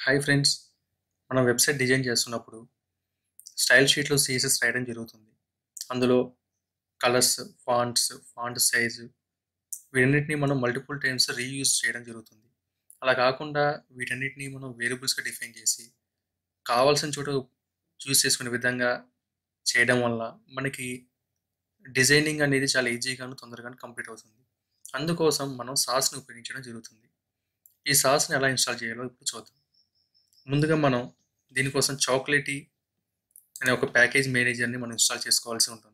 hi friends మనం website design చేస్తున్నప్పుడు style షీట్లో సిఎస్ఎస్ రాయడం జరుగుతుంది అందులో కలర్స్ ఫాంట్స్ ఫాంట్ సైజు వీటన్నిటిని మనం మల్టిపుల్ టైమ్స్ రీయూజ్ చేయడం జరుగుతుంది అలా కాకుండా వీటన్నిటిని మనం వేరియబుల్స్గా డిఫైన్ చేసి కావాల్సిన చోట చూస్ చేసుకునే విధంగా చేయడం వల్ల మనకి డిజైనింగ్ అనేది చాలా ఈజీగాను తొందరగాను కంప్లీట్ అవుతుంది అందుకోసం మనం సాస్ని ఉపయోగించడం జరుగుతుంది ఈ సాస్ని ఎలా ఇన్స్టాల్ చేయాలో ఇప్పుడు చూద్దాం ముందుగా మనం దీనికోసం చాక్లెటీ అనే ఒక ప్యాకేజ్ మేనేజర్ని మనం ఇన్స్టాల్ చేసుకోవాల్సి ఉంటుంది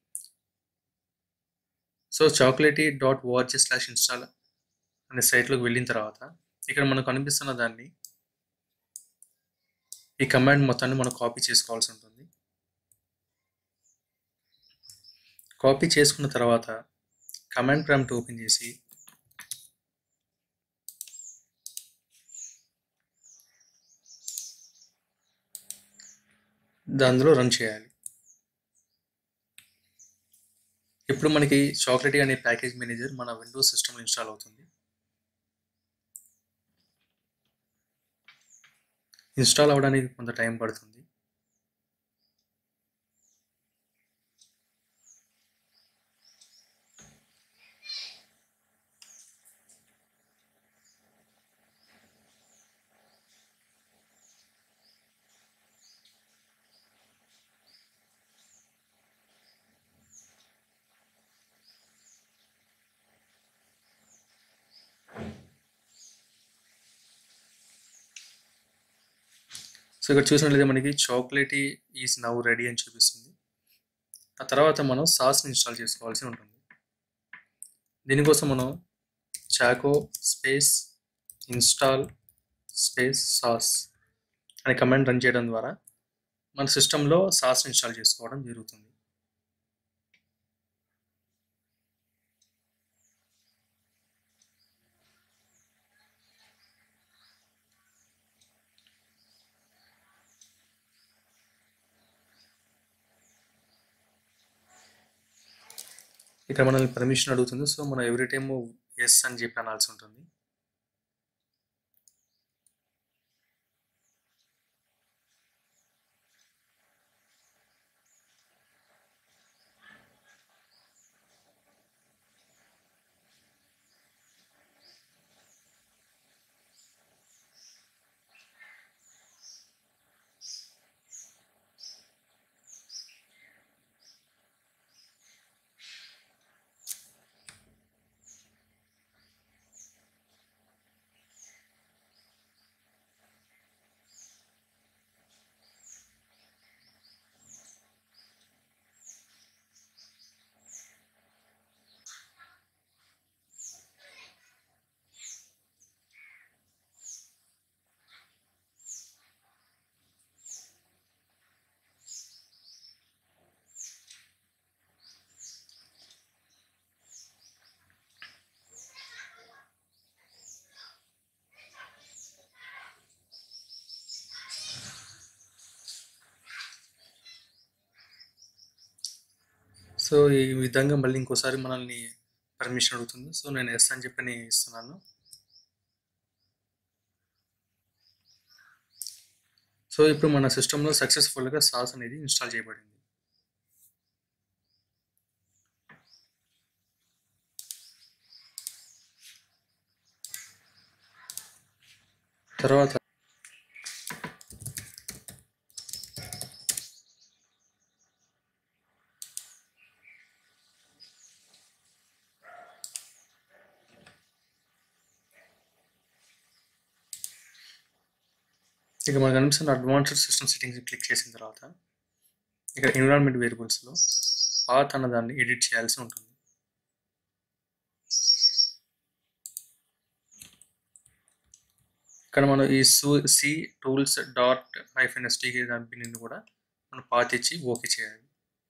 so Chocolatey dot org slash install అనే సైట్లోకి వెళ్ళిన తర్వాత ఇక్కడ మనకు కనిపిస్తున్న దాన్ని ఈ కమాండ్ మొత్తాన్ని మనం కాపీ చేసుకోవాల్సి ఉంటుంది కాపీ చేసుకున్న తర్వాత కమాండ్ ప్రాంప్ట్ ఓపెన్ చేసి దానిలో రన్ చేయాలి ఇప్పుడు మనకి చాక్లెటీ అనే ప్యాకేజ్ మేనేజర్ మన విండోస్ సిస్టమ్లో ఇన్స్టాల్ అవుతుంది ఇన్స్టాల్ అవ్వడానికి కొంత టైం పడుతుంది సో ఇక్కడ చూసినట్లయితే మనకి చాక్లెటీ ఈజ్ నవ్ రెడీ అని చూపిస్తుంది ఆ తర్వాత మనం సాస్ని ఇన్స్టాల్ చేసుకోవాల్సి ఉంటుంది దీనికోసం మనం choco space install space Sass అనే కమాండ్ రన్ చేయడం ద్వారా మన సిస్టంలో సాస్ని ఇన్స్టాల్ చేసుకోవడం జరుగుతుంది ఇక్కడ మనల్ని పర్మిషన్ అడుగుతుంది సో మనం ఎవ్రీ టైమ్ ఎస్ అని చెప్పి అనాల్సి ఉంటుంది సో ఈ విధంగా మళ్ళీ ఇంకోసారి మనల్ని పర్మిషన్ అడుగుతుంది సో నేను ఎస్ అని చెప్పి నేను ఇస్తున్నాను సో ఇప్పుడు మన సిస్టంలో సక్సెస్ఫుల్గా సాస్ అనేది ఇన్స్టాల్ చేయబడింది తర్వాత ఇక మనకు కనిపిస్తున్న అడ్వాన్స్డ్ సిస్టమ్ సెట్టింగ్స్ క్లిక్ చేసిన తర్వాత ఇక్కడ ఎన్విరాన్మెంట్ వేరియబుల్స్లో పాత్ అన్న దాన్ని ఎడిట్ చేయాల్సి ఉంటుంది ఇక్కడ మనం ఈ సు సి టూల్స్ డాట్ హైఫెన్ ఎస్టీకి దాని కూడా మనం పాత్ ఇచ్చి ఓకే చేయాలి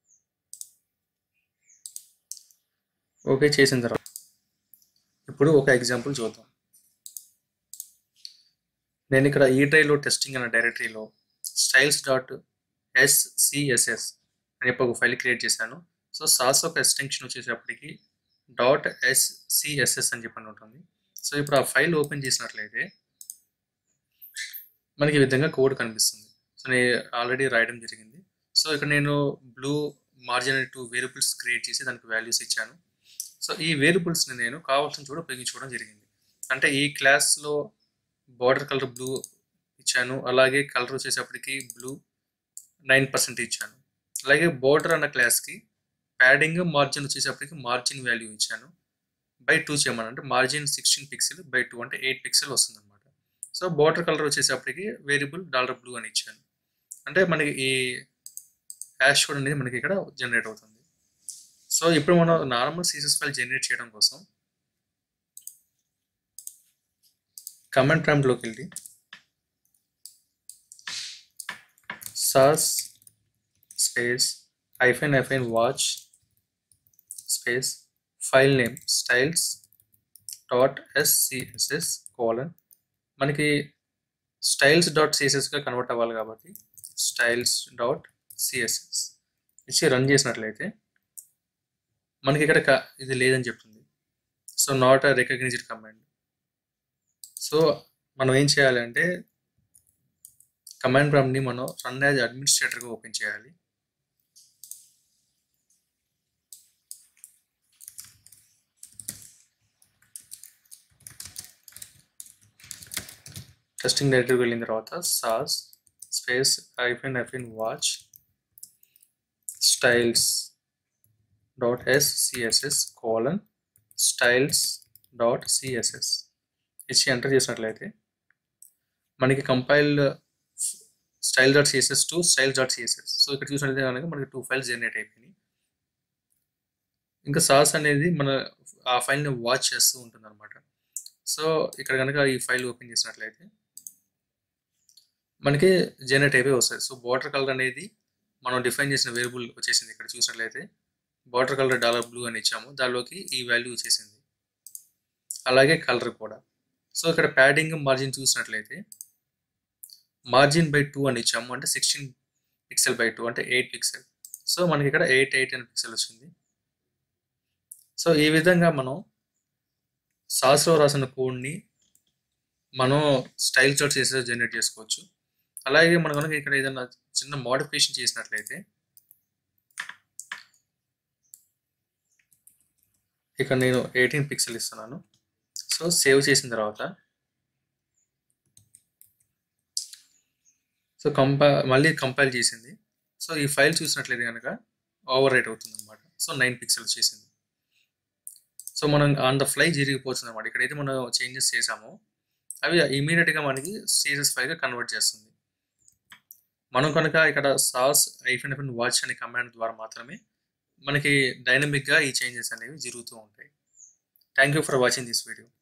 ఓకే చేసిన తర్వాత ఇప్పుడు ఒక ఎగ్జాంపుల్ చూద్దాం నేను ఇక్కడ ఈ డ్రైవ్లో టెస్టింగ్ అనే డైరెక్టరీలో స్టైల్స్ డాట్ ఎస్సిఎస్ఎస్ అని చెప్పి ఒక ఫైల్ క్రియేట్ చేశాను సో సాస్ ఒక ఎక్స్టెన్షన్ వచ్చేటప్పటికి డాట్ ఎస్సిఎస్ఎస్ అని చెప్పని ఉంటుంది సో ఇప్పుడు ఆ ఫైల్ ఓపెన్ చేసినట్లయితే మనకి ఈ విధంగా కోడ్ కనిపిస్తుంది సో నేను ఆల్రెడీ రాయడం జరిగింది సో ఇక్కడ నేను blue margin two variables create చేసి దానికి వాల్యూస్ ఇచ్చాను సో ఈ వేరియబుల్స్ని నేను కావాల్సిన చోట ఉపయోగించుకోవడం జరిగింది అంటే ఈ క్లాస్లో బార్డర్ కలర్ బ్లూ ఇచ్చాను అలాగే కలర్ వచ్చేసప్పటికి బ్లూ నైన్ పర్సెంట్ ఇచ్చాను అలాగే బోర్డర్ అన్న క్లాస్కి ప్యాడింగ్ మార్జిన్ వచ్చేసప్పటికి మార్జిన్ వాల్యూ ఇచ్చాను బై టూ చేయమని అంటే margin sixteen pixel by two అంటే ఎయిట్ పిక్సెల్ వస్తుంది అనమాట సో బోర్డర్ కలర్ వచ్చేసప్పటికి వేరియబుల్ డాలర్ బ్లూ అని ఇచ్చాను అంటే మనకి ఈ యాష్ కోడ్ అనేది మనకి ఇక్కడ జనరేట్ అవుతుంది సో ఇప్పుడు మనం నార్మల్ సీసెస్ ఫైల్ జనరేట్ చేయడం కోసం కమెంట్ ప్రాంప్ట్లోకి వెళ్ళి Sass space hyphen hyphen watch space file name styles dot SCSS colon మనకి స్టైల్స్ డాట్ సిఎస్ఎస్గా కన్వర్ట్ అవ్వాలి కాబట్టి స్టైల్స్ డాట్ సిఎస్ఎస్ ఇచ్చి రన్ చేసినట్లయితే మనకి ఇక్కడ క- ఇది లేదని చెప్తుంది so not a recognized command so మనం ఏం చేయాలంటే కమాండ్ ప్రాంప్ట్ని మనం రన్ యాజ్ అడ్మినిస్ట్రేటర్గా ఓపెన్ చేయాలి టెస్టింగ్ డైరెక్టరీకి వెళ్ళిన తర్వాత Sass space hyphen hyphen watch styles dot S CSS colon styles dot CSS ఇచ్చి ఎంటర్ చేసినట్లయితే మనకి compiled style dot CSS to style dot CSS so ఇక్కడ చూసినట్లయితే కనుక మనకి టూ ఫైల్స్ జనరేట్ అయిపోయినాయి ఇంకా సాస్ అనేది మన ఆ ఫైల్ని వాచ్ చేస్తూ ఉంటుంది అనమాట సో ఇక్కడ కనుక ఈ ఫైల్ ఓపెన్ చేసినట్లయితే మనకి జనరేట్ అయిపోయి వస్తుంది సో బార్డర్ కలర్ అనేది మనం డిఫైన్ చేసిన వేరియబుల్ వచ్చేసింది ఇక్కడ చూసినట్లయితే బార్డర్ కలర్ డాలర్ బ్లూ అని ఇచ్చాము దానిలోకి ఈ వాల్యూ వచ్చేసింది అలాగే కలర్ కూడా సో ఇక్కడ ప్యాడింగ్ మార్జిన్ చూసినట్లయితే మార్జిన్ బై టూ అని ఇచ్చాము అంటే సిక్స్టీన్ పిక్సెల్ బై టూ అంటే ఎయిట్ పిక్సెల్ సో మనకి ఇక్కడ ఎయిట్ ఎయిట్ అని పిక్సెల్ వచ్చింది సో ఈ విధంగా మనం సాస్లో రాసిన కోడ్ని మనం స్టైల్ చార్ట్ చేసి జనరేట్ చేసుకోవచ్చు అలాగే మనం కనుక ఇక్కడ ఏదైనా చిన్న మోడిఫికేషన్ చేసినట్లయితే ఇక్కడ నేను ఎయిటీన్ పిక్సెల్ ఇస్తున్నాను సో సేవ్ చేసిన తర్వాత సో కంపా మళ్ళీ కంపైల్ చేసింది సో ఈ ఫైల్ చూసినట్లయితే కనుక ఓవర్ రైట్ అవుతుంది అనమాట సో నైన్ పిక్సెల్స్ చేసింది సో మనం ఆన్ ద ఫ్లై జరిగిపోతుంది అనమాట ఇక్కడైతే మనం చేంజెస్ చేసామో అవి ఇమీడియట్గా మనకి సిఎస్ఎస్ ఫైల్గా కన్వర్ట్ చేస్తుంది మనం కనుక ఇక్కడ సాస్ ఐఫెన్ ఐఫెన్ వాచ్ అనే కమాండ్ ద్వారా మాత్రమే మనకి డైనమిక్గా ఈ చేంజెస్ అనేవి జరుగుతూ ఉంటాయి thank you for watching this video